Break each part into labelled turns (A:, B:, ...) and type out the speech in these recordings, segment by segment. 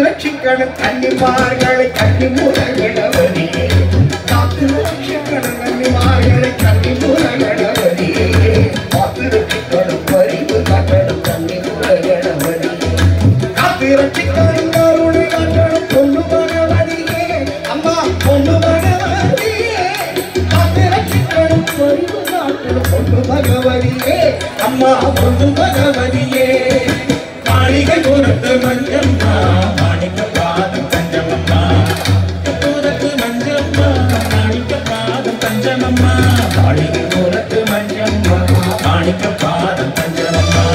A: ரட்சிக்கணும் கன்னிமார்களை கன்னி மூலகணவதியே காத்து ரட்சிக்கணும் கன்னிமார்களை கன்னி மூலகணவதியே காத்து ரட்சிக்கணும் பரிவு காட்டணும் கன்னி மூலகணவதியே காத்து ரட்சிக்கணும் கருணை காட்டணும் பொண்ணு மகவதியே அம்மா பொண்ணு மகவதியே காத்து ரட்சிக்கணும் பரிவு காட்டணும் பொண்ணு மகவதியே அம்மா பொண்ணு மகவதியே
B: மாளிகை தூரத்து மஞ்சம்மா மாணிக்க பாதம் தஞ்சமம்மா தூரத்து மஞ்சம்மா மாணிக்க பாதம் தஞ்சமம்மா மாளிகை தூரத்து மஞ்சம்மா மாணிக்க பாதம் தஞ்சமம்மா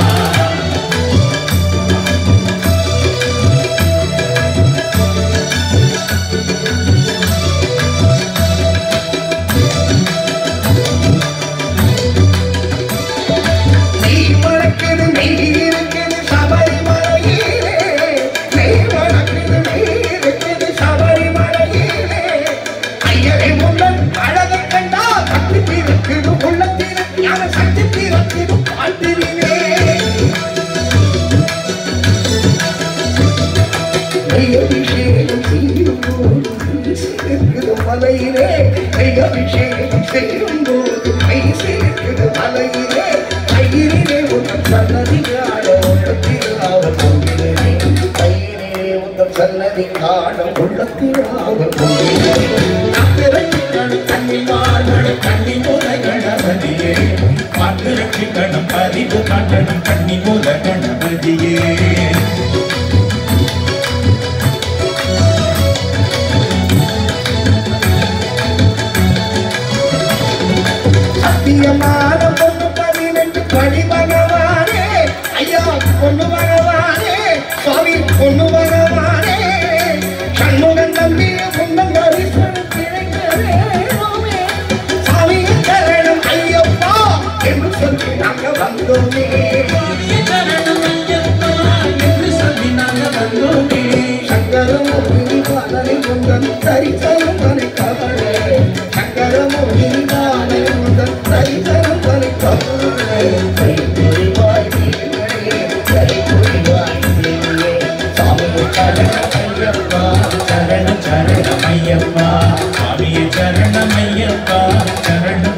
A: நீ வளர்க்குது நீ இருக்குது சபரிமலையிலே நீ வளர்க்குது நீ இருக்குது சபரிமலையிலே ஐயரை முன்னன் அழகை கண்டா சக்தி தீர்க்குது உள்ளத்தில் ஞான சக்தி தீர்க்குது பாட்டிலே அபிஷேகம் செய்யும் போது சேர்க்குது மலையிலே அபிஷேகம் செய்யும் போது கை சேர்க்குது மலையிலே கையிலே உங்கள் சன்னதி காண உள்ளத்தில் அவர் கொண்டிருந்தே கையிலே உங்கள் சன்னதி காண உள்ளத்தில் அவர்
B: கண்ணிமார்களை கண்ணி மூல கணபதியே பார்த்து ரட்சிக்கணும் பரிவு காட்டணும் கண்ணி மூல கணபதியே
A: சத்தியமான பொண்ணு பதினெட்டு படி பகவானே ஐயா பொண்ணு பகவானே சுவாமி பொண்ணு பகவானே சண்முகன் நம்பிய பொண்ணன் தரிசனம் கிடைக்கிறேனோமே சாமியை சரணம் ஐயப்பா என்று சொல்லி நாங்க வந்தோமே சங்கரமோகினி பாலனை கொண்டன் தரிசனம் தனி கவலை சங்கரமோகினி பாலனை கொண்டன் தரிசனம் தனி கவலை கை புரிவாய் தேவியே கை புரிவாய் தேவியே சாமி சரணம் ஐயப்பா
B: சரணம் சரணம் ஐயப்பா சுவாமியே சரணம் ஐயப்பா சரணம்